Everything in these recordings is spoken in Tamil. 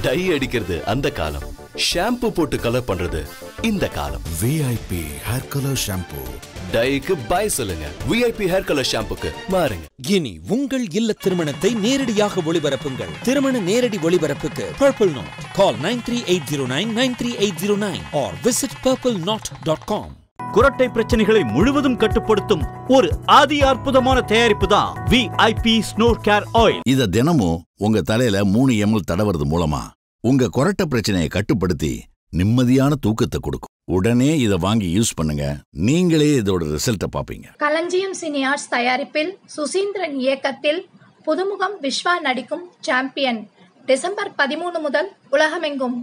டை அடிக்கிறது அந்த காலம் ஷாம்பு போட்டு கலர் பண்றது இந்த காலம் விஐபி ஹேர் கலர் ஷாம்பூ டைக்கு பை சொல்லுங்க விஐபி ஹேர் கலர் ஷாம்புக்கு மாறுங்க இனி உங்கள் இல்ல திருமணத்தை நேரடியாக ஒளிபரப்புங்கள் திருமண நேரடி ஒளிபரப்புக்கு Purple Knot call nine three eight zero nine nine three eight zero nine or visit Purple Knot dot com குரட்டை பிரச்சனைகளை முழுவதும் கட்டுப்படுத்தும் ஒரு அதி அற்புதமான தயாரிப்பு தான் விஐபி ஸ்னோர் கேர் ஆயில் இத தினமும் உங்க தலையில மூணு எம்எல் தடவுறது மூலமா உங்க கொரட்டை பிரச்சனையை கட்டுப்படுத்தி நிம்மதியான தூக்கத்தை கொடுக்கும் உடனே இத வாங்கி யூஸ் பண்ணுங்க நீங்களே இதோட ரிசல்ட்டை பாப்பீங்க களஞ்சியம் சினியார்ஸ் தயாரிப்பில் சுசீந்திரன் இயக்கத்தில் புதுமுகம் விஸ்வா நடிக்கும் சாம்பியன் டிசம்பர் பதிமூணு முதல் உலகமெங்கும்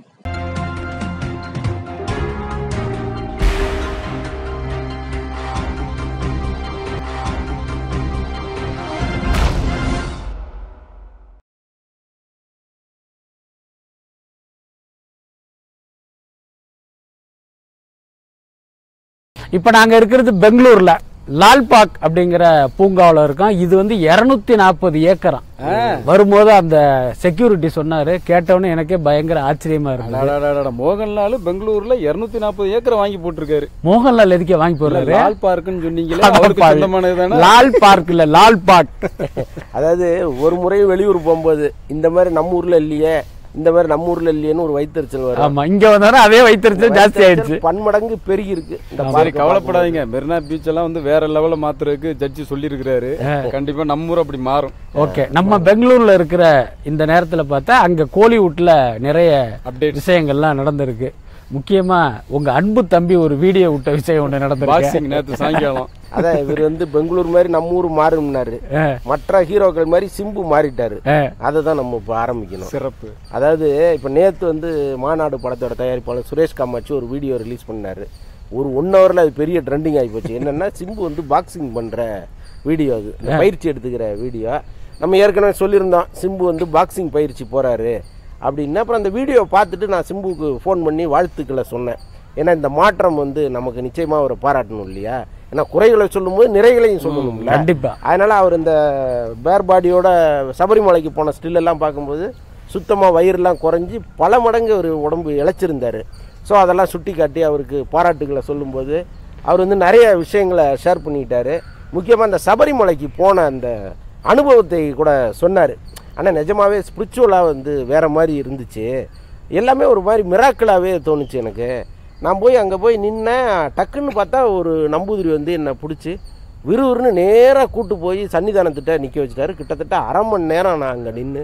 இப்போ நாங்கள் இருக்கிறது பெங்களூரில் லால்பாக் அப்படிங்கிற பூங்காவில் இருக்கோம் இது வந்து இரநூத்தி நாற்பது ஏக்கரம் வரும்போது அந்த செக்யூரிட்டி சொன்னாரு கேட்டவொன்னே எனக்கே பயங்கர ஆச்சரியமா இருக்கு அடாடாடாடா, மோகன்லால் பெங்களூர்ல 240 நாற்பது ஏக்கரை வாங்கி போட்டிருக்காரு மோகன்லால் எதுக்கே வாங்கி போடுறாரு லால் பார்க்குன்னு சொன்னீங்களே அவருக்கு அடப்பாவி. சொந்தமானது தானே லால் பார்க் இல்ல லால் பார்க் அதாவது ஒரு முறை வெளியூர் போகும்போது இந்த மாதிரி நம்ம ஊர்ல இல்லையே இந்த மாதிரி நம்ம ஊர்ல இல்லையேன்னு ஒரு வைத்தறிச்சல் வரும் ஆமா இங்க வந்தாலும் அதே வைத்திருச்சு ஜாஸ்தி ஆயிடுச்சு பன்மடங்கு பெருகி இருக்கு இந்த சரி பார்க்க கவலைப்படாதீங்க மெரினா பீச் எல்லாம் வந்து வேற லெவல்ல மாத்துறதுக்கு ஜட்ஜி சொல்லியிருக்கிறாரு கண்டிப்பா நம்ம ஊர் அப்படி மாறும் ஓகே நம்ம பெங்களூர்ல இருக்கிற இந்த நேரத்துல பார்த்தா அங்க கோலிவுட்ல நிறைய Updates. விஷயங்கள்லாம் நடந்திருக்கு முக்கியமா உங்க அன்பு தம்பி ஒரு வீடியோ விட்ட விஷயம் ஒன்று நடந்திருக்கு பாக்ஸிங் நேத்து சாயங்காலம் அதான் இவர் வந்து பெங்களூர் மாதிரி நம்ம ஊர் மாறும்னாரு மற்ற ஹீரோக்கள் மாதிரி சிம்பு மாறிட்டாரு அதை தான் நம்ம இப்போ ஆரம்பிக்கணும் சிறப்பு அதாவது இப்போ நேத்து வந்து மாநாடு படத்தோட தயாரிப்பாளர் சுரேஷ் காமாட்சி ஒரு வீடியோ ரிலீஸ் பண்ணாரு ஒரு ஒன் ஹவர்ல அது பெரிய ட்ரெண்டிங் ஆகி போச்சு என்னன்னா சிம்பு வந்து பாக்ஸிங் பண்ற வீடியோ அது இந்த பயிற்சி எடுத்துக்கிற வீடியோ நம்ம ஏற்கனவே சொல்லியிருந்தோம் சிம்பு வந்து பாக்ஸிங் பயிற்சி போறாரு அப்படின்னு அப்புறம் அந்த வீடியோ பார்த்துட்டு நான் சிம்புவுக்கு ஃபோன் பண்ணி வாழ்த்துக்களை சொன்னேன் ஏன்னா இந்த மாற்றம் வந்து நமக்கு நிச்சயமா அவரை பாராட்டணும் இல்லையா ஏன்னா குறைகளை சொல்லும்போது நிறைகளையும் சொல்லணும்ல கண்டிப்பா. அதனால அவர் இந்த பேர் பாடியோட சபரிமலைக்கு போன ஸ்டில் எல்லாம் பார்க்கும்போது சுத்தமாக வயிறுலாம் குறைஞ்சி பல மடங்கு அவர் உடம்பு இழைச்சிருந்தார் ஸோ அதெல்லாம் சுட்டி காட்டி அவருக்கு பாராட்டுகளை சொல்லும்போது அவர் வந்து நிறைய விஷயங்களை ஷேர் பண்ணிக்கிட்டாரு முக்கியமாக அந்த சபரிமலைக்கு போன அந்த அனுபவத்தை கூட சொன்னார் ஆனால் நிஜமாவே ஸ்பிரிச்சுவலாக வந்து வேற மாதிரி இருந்துச்சு எல்லாமே ஒரு மாதிரி மிராக்கிளாகவே தோணுச்சு எனக்கு நான் போய் அங்கே போய் நின்னேன் டக்குன்னு பார்த்தா ஒரு நம்பூதிரி வந்து என்னை பிடிச்சி விறுவிறுன்னு நேராக கூட்டு போய் சன்னிதானத்திட்ட நிற்க வச்சுட்டாரு கிட்டத்தட்ட அரை மணி நேரம் நான் அங்கே நின்று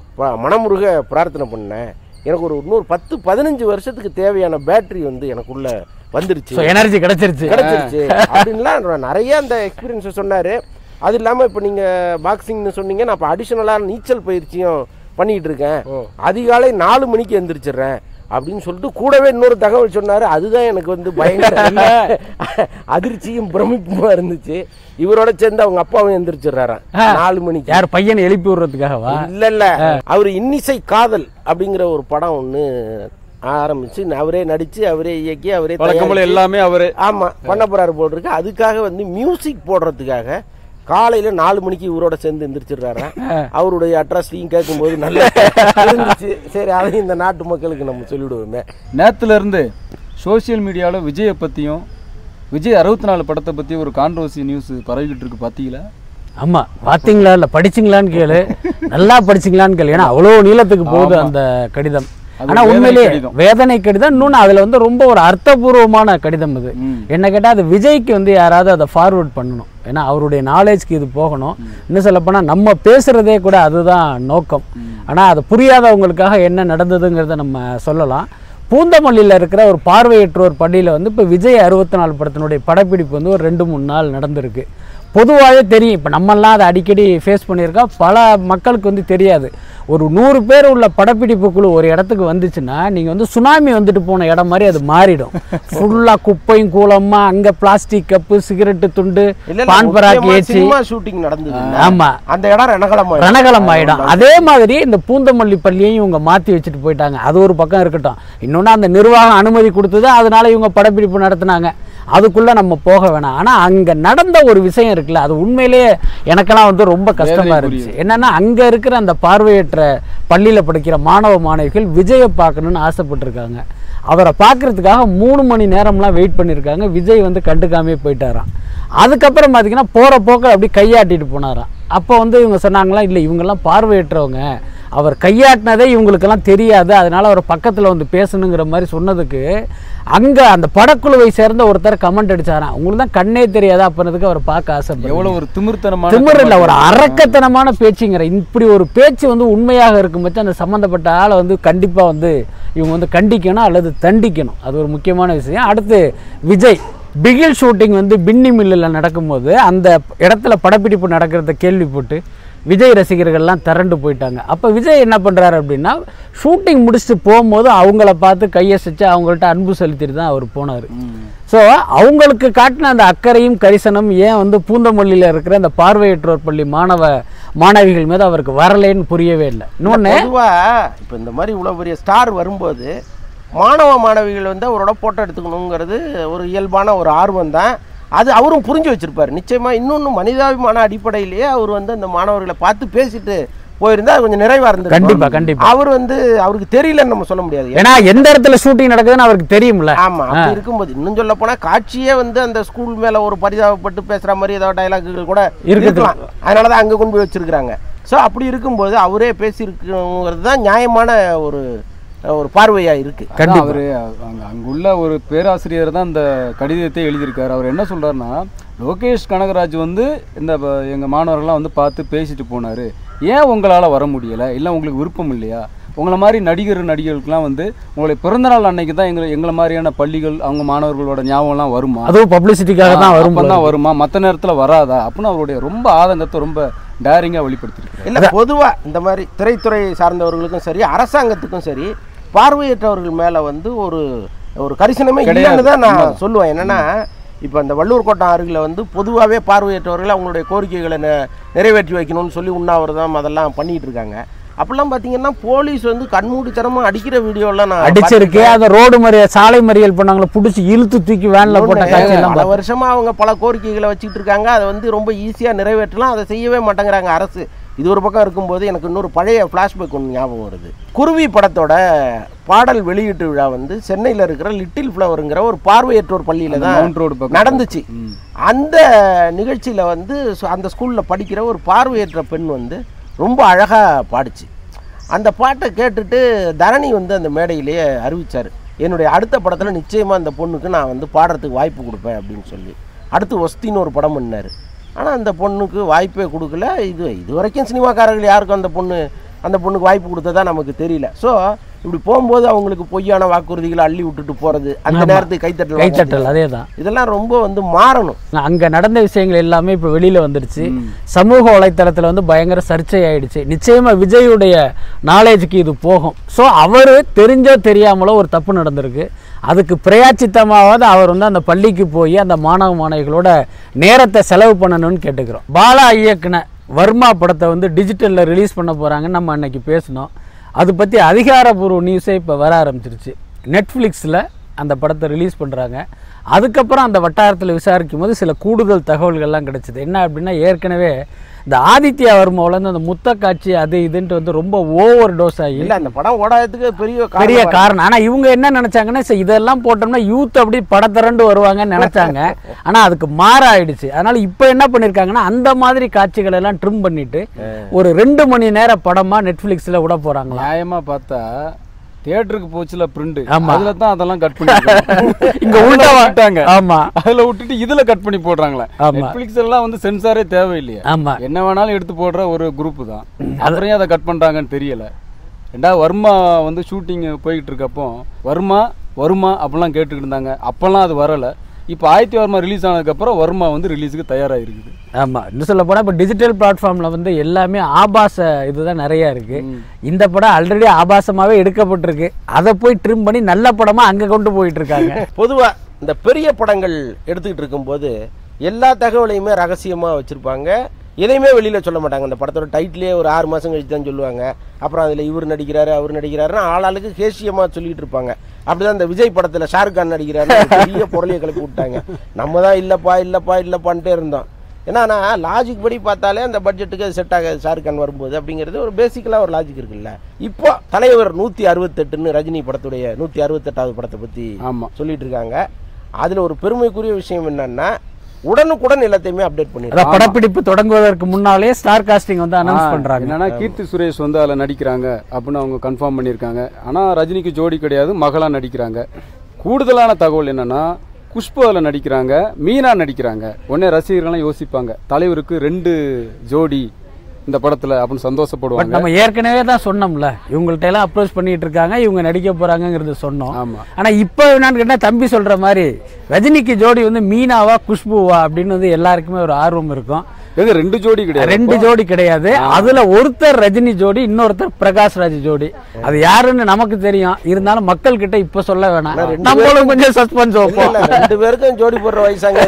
மனமுருக பிரார்த்தனை பண்ணேன் எனக்கு ஒரு இன்னொரு பத்து பதினஞ்சு வருஷத்துக்கு தேவையான பேட்டரி வந்து எனக்குள்ள வந்துருச்சு எனர்ஜி கிடைச்சிருச்சு கிடைச்சிருச்சு அப்படின்லாம் நிறைய அந்த எக்ஸ்பீரியன்ஸை சொன்னார் அது இல்லாமல் இப்போ நீங்கள் பாக்ஸிங்னு சொன்னீங்க நான் இப்போ அடிஷ்னலாக நீச்சல் பயிற்சியும் பண்ணிட்டு இருக்கேன் அதிகாலை நாலு மணிக்கு எந்திரிச்சிடுறேன் அப்படின்னு சொல்லிட்டு கூடவே இன்னொரு தகவல் சொன்னாரு அதுதான் எனக்கு வந்து பயங்கர அதிர்ச்சியும் பிரமிப்புமா இருந்துச்சு இவரோட சேர்ந்து அவங்க அப்பாவும் எந்திரிச்சிடுறாராம் நாலு மணிக்கு யார் பையனை எழுப்பி விடுறதுக்காகவா இல்ல இல்ல அவர் இன்னிசை காதல் அப்படிங்கிற ஒரு படம் ஒண்ணு ஆரம்பிச்சு அவரே நடிச்சு அவரே இயக்கி அவரே வழக்கம் போல தயாரிச்சு- எல்லாமே அவரு ஆமா பண்ண போறாரு போல் இருக்கு அதுக்காக வந்து மியூசிக் போடுறதுக்காக காலையில நாலு மணிக்கு இவரோட சேர்ந்து எந்திரிச்சிடுறாரு அவருடைய அட்ரஸ்டையும் கேட்கும்போது நல்லா இருந்துச்சு சரி அதையும் இந்த நாட்டு மக்களுக்கு நம்ம சொல்லிவிடுவோமே நேத்துல இருந்து சோஷியல் மீடியாவில் விஜயை பற்றியும் விஜய் அறுபத்தி நாலு படத்தை பற்றி ஒரு கான்ட்ரவர்சி நியூஸ் பரவிக்கிட்டு இருக்கு பார்த்தீங்களா ஆமா பாத்தீங்களா இல்ல படிச்சீங்களான்னு கேளு நல்லா படிச்சீங்களான்னு கேளு ஏன்னா அவ்வளவு நீளத்துக்கு போகுது ஆமா. அந்த கடிதம் அது ஆனா வேதனை உண்மையிலேயே கடிதம். வேதனை கடிதம் இன்னொன்னு அதுல வந்து ரொம்ப ஒரு அர்த்தபூர்வமான கடிதம் இது ம். என்ன கேட்டா அது விஜய்க்கு வந்து யாராவது அதை ஃபார்வர்ட் பண்ணணும் ஏன்னா அவருடைய நாலேஜ்க்கு இது போகணும் இன்னும் சொல்லப்போனால் நம்ம பேசுறதே கூட அதுதான் நோக்கம் ஆனா அது புரியாதவங்களுக்காக என்ன நடந்ததுங்கிறத நம்ம சொல்லலாம் பூந்தமல்லியில் இருக்கிற ஒரு பார்வையற்றோர் பள்ளியில் வந்து இப்போ விஜய் அறுபத்தி நாலு படத்தினுடைய படப்பிடிப்பு வந்து ஒரு ரெண்டு மூணு நாள் நடந்திருக்கு பொதுவாகவே தெரியும் இப்போ நம்மெல்லாம் அதை அடிக்கடி ஃபேஸ் பண்ணியிருக்கோம் பல மக்களுக்கு வந்து தெரியாது ஒரு நூறு பேர் உள்ள படப்பிடிப்பு குழு ஒரு இடத்துக்கு வந்துச்சுன்னா நீங்கள் வந்து சுனாமி வந்துட்டு போன இடம் மாதிரி அது மாறிடும் ஃபுல்லாக குப்பையும் கூலமா அங்கே பிளாஸ்டிக் கப்பு சிகரெட்டு துண்டு பான் பராக்கு ஏச்சி சினிமா ஷூட்டிங் நடந்தது ஆமா. அந்த இடம் ரணகலம் ரணகலம் ஆயிடும் அதே மாதிரி இந்த பூந்தமல்லி பள்ளியையும் இவங்க மாற்றி வச்சுட்டு போயிட்டாங்க அது ஒரு பக்கம் இருக்கட்டும் இன்னொன்று அந்த நிர்வாகம் அனுமதி கொடுத்தது அதனால இவங்க படப்பிடிப்பு நடத்துனாங்க அதுக்குள்ளே நம்ம போக வேணாம் ஆனால் அங்கே நடந்த ஒரு விஷயம் இருக்குல்ல அது உண்மையிலேயே எனக்கெல்லாம் வந்து ரொம்ப கஷ்டமாக வேதனை இருந்துச்சு என்னன்னா அங்கே இருக்கிற அந்த பார்வையற்ற பள்ளியில் படிக்கிற மாணவ மாணவிகள் விஜயை பார்க்கணுன்னு ஆசைப்பட்டிருக்காங்க அவரை பார்க்கறதுக்காக மூணு மணி நேரம்லாம் வெயிட் பண்ணியிருக்காங்க விஜய் வந்து கண்டுக்காமே போயிட்டாராம் அதுக்கப்புறம் பார்த்தீங்கன்னா போகிற போக்கில் அப்படி கையாட்டிட்டு போனாராம் அப்போ வந்து இவங்க சொன்னாங்களா இல்லை இவங்கெல்லாம் பார்வையற்றவங்க அவர் கையாட்டினதே இவங்களுக்கெல்லாம் தெரியாது அதனால அவர் பக்கத்தில் வந்து பேசணுங்கிற மாதிரி சொன்னதுக்கு அங்கே அந்த படக்குழுவை சேர்ந்த ஒருத்தர் கமெண்ட் அடிச்சாராம் உங்களுக்கு தான் கண்ணே தெரியாதா அப்படின்றதுக்கு அவர் பார்க்க ஆசைப்படுறேன் எவ்வளவு ஒரு திமிர்த்தனமான திமிர் இல்ல ஒரு அரக்கத்தனமான பேச்சுங்கிற இப்படி ஒரு பேச்சு வந்து உண்மையாக இருக்கும் பட்சம் அந்த சம்மந்தப்பட்ட ஆளை வந்து கண்டிப்பா வந்து இவங்க வந்து கண்டிக்கணும் அல்லது தண்டிக்கணும் அது ஒரு முக்கியமான விஷயம் அடுத்து விஜய் பிகில் ஷூட்டிங் வந்து பின்னி மில்லில் நடக்கும்போது அந்த இடத்துல படப்பிடிப்பு நடக்கிறத கேள்விப்பட்டு விஜய் ரசிகர்கள்லாம் திரண்டு போயிட்டாங்க அப்போ விஜய் என்ன பண்ணுறாரு அப்படின்னா ஷூட்டிங் முடிச்சுட்டு போகும்போது அவங்கள பார்த்து கையசைச்சு அவங்கள்ட்ட அன்பு செலுத்திட்டு தான் அவர் போனார் ஸோ அவங்களுக்கு காட்டின அந்த அக்கறையும் கரிசனம் ஏன் வந்து பூந்தமல்லியில் இருக்கிற அந்த பார்வையற்றோர் பள்ளி மாணவ மாணவிகள் மீது அவருக்கு வரலேன்னு புரியவே இல்லை இன்னொன்று பொதுவா இப்போ இந்த மாதிரி இவ்வளோ பெரிய ஸ்டார் வரும்போது மாணவ மாணவிகள் வந்து அவரோட போட்டோ எடுத்துக்கணுங்கிறது ஒரு இயல்பான ஒரு ஆர்வம் தான் அது அவரும் புரிஞ்சு வச்சிருப்பாரு நிச்சயமா இன்னொன்று மனிதாபிமான அடிப்படையிலேயே அவர் வந்து அந்த மாணவர்களை பார்த்து பேசிட்டு போயிருந்தா அது கொஞ்சம் நிறைவா இருந்தது கண்டிப்பா, கண்டிப்பா. அவர் வந்து அவருக்கு தெரியலன்னு நம்ம சொல்ல முடியாது ஏன்னா எந்த இடத்துல ஷூட்டிங் நடக்குதுன்னு அவருக்கு தெரியும்ல ஆமா அப்படி இருக்கும்போது இன்னும் சொல்ல போனா காட்சியே வந்து அந்த ஸ்கூல் மேல ஒரு பரிதாபப்பட்டு பேசுற மாதிரி ஏதாவது டைலாக்குகள் கூட இருக்குது. இருக்கலாம் அதனாலதான் அங்க கொண்டு போய் வச்சிருக்காங்க ஸோ அப்படி இருக்கும்போது அவரே பேசியிருக்குங்கிறது தான் நியாயமான ஒரு ஒரு பார்வையா இருக்கு அதான் கண்டிப்பா. அவரு அங்க அங்குள்ள ஒரு பேராசிரியர் தான் இந்த கடிதத்தை எழுதியிருக்காரு அவர் என்ன சொல்றாருன்னா லோகேஷ் கனகராஜ் வந்து இந்த ப- எங்க மாணவர்கள்லாம் வந்து பார்த்து பேசிட்டு போனாரு ஏன் உங்களால வர முடியல இல்லை உங்களுக்கு விருப்பம் இல்லையா உங்களை மாதிரி நடிகர் நடிகர்களுக்கெல்லாம் வந்து உங்களுடைய பிறந்தநாள் அன்னைக்கு தான் எங்களை எங்களை மாதிரியான பள்ளிகள் அவங்க மாணவர்களோட ஞாபகம்லாம் வருமா அதுவும் பப்ளிசிட்டிக்காக தான் வரும் போல தான் வருமா மற்ற நேரத்துல வராதா அப்படின்னு அவருடைய ரொம்ப ஆதங்கத்தை ரொம்ப டேரிங்கா வெளிப்படுத்திருக்காரு இல்ல பொதுவா இந்த மாதிரி திரைத்துறை சார்ந்தவர்களுக்கும் சரி அரசாங்கத்துக்கும் சரி பார்வையற்றவர்கள் மேல வந்து ஒரு ஒரு கரிசனமே கிடையாது. இல்லைன்னு தான் நான் உண்மைதான். சொல்லுவேன் என்னன்னா இப்போ இந்த வள்ளூர் கோட்டம் அருகில் வந்து பொதுவாகவே பார்வையற்றவர்கள் அவங்களுடைய கோரிக்கைகளை நெ- நிறைவேற்றி வைக்கணும்னு சொல்லி உண்ணாவிரதம் அதெல்லாம் பண்ணிட்டு இருக்காங்க அப்பெல்லாம் பார்த்தீங்கன்னா போலீஸ் வந்து கண்மூடித்தனமா அடிக்கிற வீடியோலாம் நான் அடிச்சிருக்கு அந்த ரோடு மறியல் சாலை மறியல் பண்ணவங்கள பிடிச்சி இழுத்து தூக்கி வேன்ல போட்ட இன்னொன்னு, காட்சி எல்லாம் பல வருஷமா அவங்க பல கோரிக்கைகளை வச்சுட்டு இருக்காங்க அதை வந்து ரொம்ப ஈஸியா நிறைவேற்றலாம் அதை செய்யவே மாட்டேங்கிறாங்க அரசு இது ஒரு பக்கம் இருக்கும்போது எனக்கு இன்னொரு பழைய ஃப்ளாஷ்பேக் ஒன்று ஞாபகம் வருது குருவி படத்தோட பாடல் வெளியீட்டு விழா வந்து சென்னையில் இருக்கிற லிட்டில் ஃப்ளவருங்கிற ஒரு பார்வையற்றோர் பள்ளியில அந்த தான் மவுண்ட் ரோடு பக்கம். நடந்துச்சு ம். அந்த நிகழ்ச்சியில வந்து சு- அந்த ஸ்கூல்ல படிக்கிற ஒரு பார்வையற்ற பெண் வந்து ரொம்ப அழகா பாடுச்சு அந்த பாட்டை கேட்டுட்டு தரணி வந்து அந்த மேடையிலேயே அறிவிச்சார் என்னுடைய அடுத்த படத்தில் நிச்சயமாக அந்த பொண்ணுக்கு நான் வந்து பாடுறதுக்கு வாய்ப்பு கொடுப்பேன் அப்படின்னு சொல்லி அடுத்து ஒஸ்தின்னு ஒரு படம் பண்ணார் ஆனால் அந்த பொண்ணுக்கு வாய்ப்பே கொடுக்கல இது இது வரைக்கும் சினிமாக்காரர்கள் யாருக்கும் அந்த பொண்ணு அந்த பொண்ணுக்கு வாய்ப்பு கொடுத்ததா நமக்கு தெரியல ஸோ இப்படி போகும்போது அவங்களுக்கு பொய்யான வாக்குறுதிகளை அள்ளி விட்டுட்டு போகிறது அந்த ஆமா. நேரத்துக்கு கைத்தட்டல் கைத்தட்டல் வாங்குறது. அதே தான் இதெல்லாம் ரொம்ப வந்து மாறணும் அங்க நடந்த விஷயங்கள் எல்லாமே இப்ப வெளியில வந்துருச்சு சமூக வலைத்தளத்துல வந்து பயங்கர சர்ச்சை ஆயிடுச்சு நிச்சயமா விஜயுடைய நாலேஜுக்கு இது போகும் ஸோ அவர் தெரிஞ்சோ தெரியாமலோ ஒரு தப்பு நடந்திருக்கு அதுக்கு பிரயாச்சித்தமாவது அவர் வந்து அந்த பள்ளிக்கு போய் அந்த மாணவ மாணவிகளோட நேரத்தை செலவு பண்ணணும்னு கேட்டுக்கிறோம் பாலா இயக்குன வர்மா படத்தை வந்து டிஜிட்டலில் ரிலீஸ் பண்ண போகிறாங்கன்னு நம்ம அன்னைக்கு பேசினோம் அது பற்றி அதிகாரப்பூர்வ நியூஸே இப்போ வர ஆரம்பிச்சிருச்சு நெட்ஃப்ளிக்ஸில் அந்த படத்தை ரிலீஸ் பண்ணுறாங்க அதுக்கப்புறம் அந்த வட்டாரத்தில் விசாரிக்கும் போது சில கூடுதல் தகவல்கள்லாம் கிடைச்சிது என்ன அப்படின்னா ஏற்கனவே இந்த ஆதித்யா வர்மாவிலேருந்து அந்த முத்த காட்சி அது இதுன்ட்டு வந்து ரொம்ப ஓவர் டோஸ் ஆகி இல்லை அந்த படம் ஓடாததுக்கு பெரிய பெரிய காரணம் காரணம் ஆனா இவங்க என்ன நினைச்சாங்கன்னா சரி, இதெல்லாம் போட்டோம்னா யூத் அப்படி படத்திரண்டு வருவாங்கன்னு நினைச்சாங்க ஆனா அதுக்கு மாற ஆயிடுச்சு அதனால இப்போ என்ன பண்ணிருக்காங்கன்னா அந்த மாதிரி காட்சிகள் எல்லாம் ட்ரிம் பண்ணிட்டு ஒரு ரெண்டு மணி நேர படமா நெட்ஃபிளிக்ஸ்ல விட போறாங்களா நியாயமா பார்த்தா தியேட்டருக்கு போச்சுல பிரிண்ட் ஆமா. அதுல தான் அதெல்லாம் கட் பண்ணி இங்க உள்டா விட்டாங்க ஆமா அதுல விட்டுட்டு இதுல கட் பண்ணி போடுறாங்களே ஆமா. நெட்ஃபிளிக்ஸ் எல்லாம் வந்து சென்சாரே தேவையில்லையா ஆமா என்ன வேணாலும் எடுத்து போடுற ஒரு குரூப் தான் அப்புறம் ஏன் அதை கட் பண்றாங்கன்னு தெரியல ரெண்டாவது வர்மா வந்து ஷூட்டிங் போய்கிட்டு இருக்கப்போ வர்மா வருமா அப்படிலாம் கேட்டுக்கிட்டு இருந்தாங்க அப்பெல்லாம் அது வரல இப்போ ஆயிரத்தி வர்மா ரிலீஸ் ஆனதுக்கப்புறம் வர்மா வந்து ரிலீஸுக்கு தயாராக இருக்குது ஆமா இன்னும் சொல்ல போனா இப்போ டிஜிட்டல் பிளாட்ஃபார்ம்ல வந்து எல்லாமே ஆபாச இதுதான் நிறைய இருக்கு இந்த படம் ஆல்ரெடி ஆபாசமாவே எடுக்கப்பட்டிருக்கு அதை போய் ட்ரிம் பண்ணி நல்ல படமா அங்க கொண்டு போயிட்டு இருக்காங்க பொதுவா இந்த பெரிய படங்கள் எடுத்துக்கிட்டு இருக்கும்போது எல்லா தகவலையுமே ரகசியமா வச்சிருப்பாங்க எதையுமே வெளியில சொல்ல மாட்டாங்க அந்த படத்தோட டைட்டிலே ஒரு ஆறு மாசம் கழிச்சு தான் சொல்லுவாங்க அப்புறம் அதுல இவர் நடிக்கிறாரு அவர் நடிக்கிறாருன்னு ஆளாளுக்கு கேசியமா சொல்லிட்டு இருப்பாங்க அப்படிதான் இந்த விஜய் படத்துல ஷாருக் கான் நடிக்கிறாரு ஒரு பெரிய பொருளையை கிளப்பி விட்டாங்க நம்ம தான் இல்லப்பா இல்லப்பா இல்லப்பான்ட்டே இருந்தோம் என்னன்னா லாஜிக் படி பார்த்தாலே அந்த பட்ஜெட்டுக்கு அது செட் ஆகாது ஷாருக் கான் வரும்போது அப்படிங்கிறது ஒரு பேசிக்கலாக ஒரு லாஜிக் இருக்குல்ல இப்போ தலைவர் நூற்றி அறுபத்தெட்டுன்னு ரஜினி படத்துடைய நூற்றி அறுபத்தெட்டாவது படத்தை பற்றி ஆமா சொல்லிட்டு இருக்காங்க அதில் ஒரு பெருமைக்குரிய விஷயம் என்னன்னா உடனுக்குடன் எல்லாத்தையுமே அப்டேட் பண்ணிடுறாங்க அதான் படப்பிடிப்பு தொடங்குவதற்கு முன்னாலே ஸ்டார் காஸ்டிங் வந்து அனௌன்ஸ் ஆ, பண்றாங்க என்னன்னா கீர்த்தி சுரேஷ் வந்து அதில் நடிக்கிறாங்க அப்படின்னு அவங்க கன்ஃபார்ம் பண்ணியிருக்காங்க ஆனால் ரஜினிக்கு ஜோடி கிடையாது மகளா நடிக்கிறாங்க கூடுதலான தகவல் என்னன்னா குஷ்பு அதில் நடிக்கிறாங்க மீனா நடிக்கிறாங்க உடனே ரசிகர்கள்லாம் யோசிப்பாங்க தலைவருக்கு ரெண்டு ஜோடி இந்த படத்துல அப்படின்னு பட் சந்தோஷப்படுவாங்க நம்ம ஏற்கனவே தான் சொன்னோம்ல இவங்கள்ட்ட எல்லாம் அப்ரோச் பண்ணிட்டு இருக்காங்க இவங்க நடிக்க போறாங்கங்கிறது சொன்னோம் ஆமா ஆனா இப்போ என்னன்னு கேட்டா தம்பி சொல்ற மாதிரி ரஜினிக்கு ஜோடி வந்து மீனாவா குஷ்புவா அப்படின்னு வந்து எல்லாருக்குமே ஒரு ஆர்வம் இருக்கும் எங்க ரெண்டு ஜோடி கிடையாது ரெண்டு ஜோடி கிடையாது அதுல ஒருத்தர் ரஜினி ஜோடி இன்னொருத்தர் பிரகாஷ் ராஜ் ஜோடி அது யாருன்னு நமக்கு தெரியும் இருந்தாலும் மக்கள் கிட்ட இப்ப சொல்ல வேணாம் ரெண்டு நம்மளும் கொஞ்சம் சஸ்பென்ஸ் இல்ல, வைப்போம் இல்ல, ரெண்டு பேருக்கும் ஜோடி போடுற வயசாங்க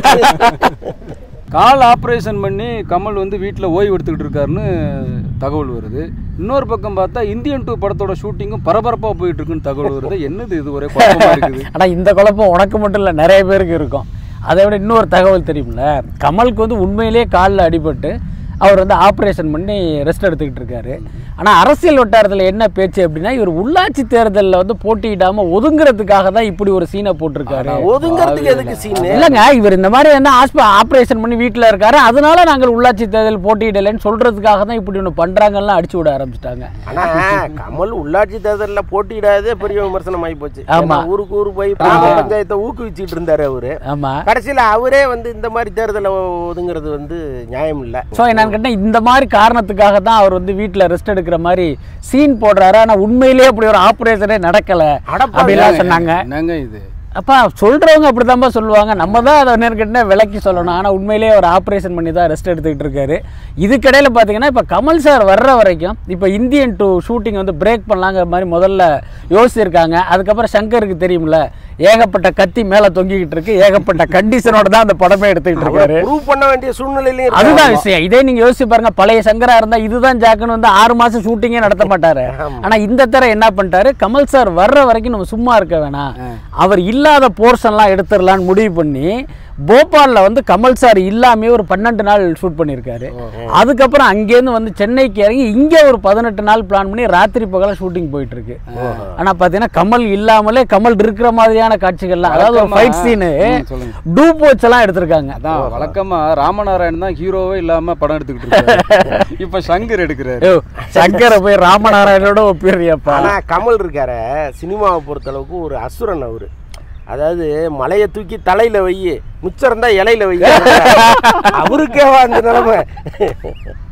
இது. கால் ஆப்ரேஷன் பண்ணி கமல் வந்து வீட்டில் ஓய்வு எடுத்துக்கிட்டு இருக்காருன்னு தகவல் வருது இன்னொரு பக்கம் பார்த்தா இந்தியன் டூ படத்தோட ஷூட்டிங்கும் பரபரப்பாக போயிட்டு இருக்குன்னு தகவல் வருது என்னது இது ஒரே குழப்பமா இருக்குது ஆனா இந்த குழப்பம் உனக்கு மட்டும் இல்ல நிறைய பேருக்கு இருக்கும் அதை விட இன்னொரு தகவல் தெரியும்ல கமலுக்கு வந்து உண்மையிலேயே காலில் அடிபட்டு அவர் வந்து ஆப்ரேஷன் பண்ணி ரெஸ்ட் எடுத்துக்கிட்டு இருக்காரு ஆனா அரசியல் வட்டாரத்துல என்ன பேச்சு அப்படின்னா இவர் உள்ளாட்சி தேர்தலில் வந்து போட்டியிடாம ஒதுங்குறதுக்காக தான் இப்படி ஒரு சீனை போட்டிருக்காரு ஒதுங்கிறதுக்கு எதுக்கு சீனு இல்லைங்க இவர் இந்த மாதிரி என்ன ஆஸ்ப ஆப்ரேஷன் பண்ணி வீட்டில் இருக்காரு அதனால நாங்கள் உள்ளாட்சி தேர்தல் போட்டியிடலைன்னு சொல்றதுக்காக தான் இப்படி ஒன்று பண்றாங்கலாம் அடிச்சு விட ஆரம்பிச்சிட்டாங்க ஆனா கமல் உள்ளாட்சி தேர்தல்ல போட்டியிடாதே பெரிய விமர்சனம் ஆகி போச்சு ஆமா. ஏன்னா ஊருக்கு ஊருக்கு போய் கிராம பஞ்சாயத்தை ஊக்குவிச்சிட்டு இருந்தாரு அவரு ஆமா கடைசியில அவரே வந்து இந்த மாதிரி தேர்தலை ஒதுங்கிறது வந்து நியாயம் இல்ல ஸோ என்னன்னு கேட்டால் இந்த மாதிரி காரணத்துக்காக தான் அவர் வந்து வீட்டில் ரெஸ்ட் எடுக்கிற மாதிரி சீன் போடுறாரு ஆனால் உண்மையிலேயே அப்படி ஒரு ஆப்ரேஷனே நடக்கலை அடப்பாவி. அப்படிலாம் சொன்னாங்க என்னங்க இது அப்பா சொல்றவங்க அப்படிதான்பா சொல்லுவாங்க நம்ம தான் அதை நேர்கிட்ட விளக்கி சொல்லணும் ஆனால் உண்மையிலேயே ஒரு ஆப்ரேஷன் பண்ணி தான் ரெஸ்ட் எடுத்துக்கிட்டு இருக்காரு இதுக்கிடையில் பார்த்தீங்கன்னா இப்போ கமல் சார் வர்ற வரைக்கும் இப்போ இந்தியன் டூ ஷூட்டிங் வந்து பிரேக் பண்ணலாங்கிற மாதிரி முதல்ல யோசிச்சிருக்காங்க அதுக்கப்புறம் சங்கருக்கு தெரியும்ல ஏகப்பட்ட கத்தி மேலே தொங்கிக்கிட்டு இருக்கு ஏகப்பட்ட கண்டிஷனோட தான் அந்த படமே எடுத்துக்கிட்டு இருக்காரு ப்ரூவ் பண்ண வேண்டிய சூழ்நிலையிலும் அதுதான் இருக்காரு. விஷயம் இதே நீங்க யோசிச்சு பாருங்க பழைய சங்கரா இருந்தா இதுதான் ஜாக்குன்னு வந்து ஆறு மாசம் ஷூட்டிங்கே நடத்த மாட்டாரு ஆனா இந்த தர என்ன பண்ணிட்டாரு கமல் சார் வர்ற வரைக்கும் நம்ம சும்மா இருக்க வேணாம் அவர் இல்லாத போர்ஷன்லாம் எடுத்துடலாம்னு முடிவு பண்ணி போபால்ல வந்து கமல் சார் இல்லாமே ஒரு பன்னெண்டு நாள் ஷூட் பண்ணியிருக்காரு அதுக்கப்புறம் அங்கேருந்து வந்து சென்னைக்கு இறங்கி இங்க ஒரு பதினெட்டு நாள் பிளான் பண்ணி ராத்திரி பகல ஷூட்டிங் போயிட்டு இருக்கு ஆனா பாத்தீங்கன்னா கமல் இல்லாமலே கமல் இருக்கிற மாதிரியான காட்சிகள்லாம் அதாவது ஒரு ஃபைட் சீனு ம், சொல்லுங்க. டூ எல்லாம் எடுத்திருக்காங்க அதான் வழக்கமா ராமநாராயண் தான் ஹீரோவே இல்லாம படம் எடுத்துக்கிட்டு இருக்காரு இப்ப சங்கர் எடுக்கிறாரு ஐயோ, சங்கரை போய் ராமநாராயணோட ஒப்பிடுறியப்பா ஆனா கமல் இருக்கார சினிமாவை பொறுத்த அளவுக்கு ஒரு அசுரன் அவரு அதாவது மலையை தூக்கி தலையில வை மிச்சம் இருந்தா இலையில வை அவருக்கேவா அந்த நிலைமை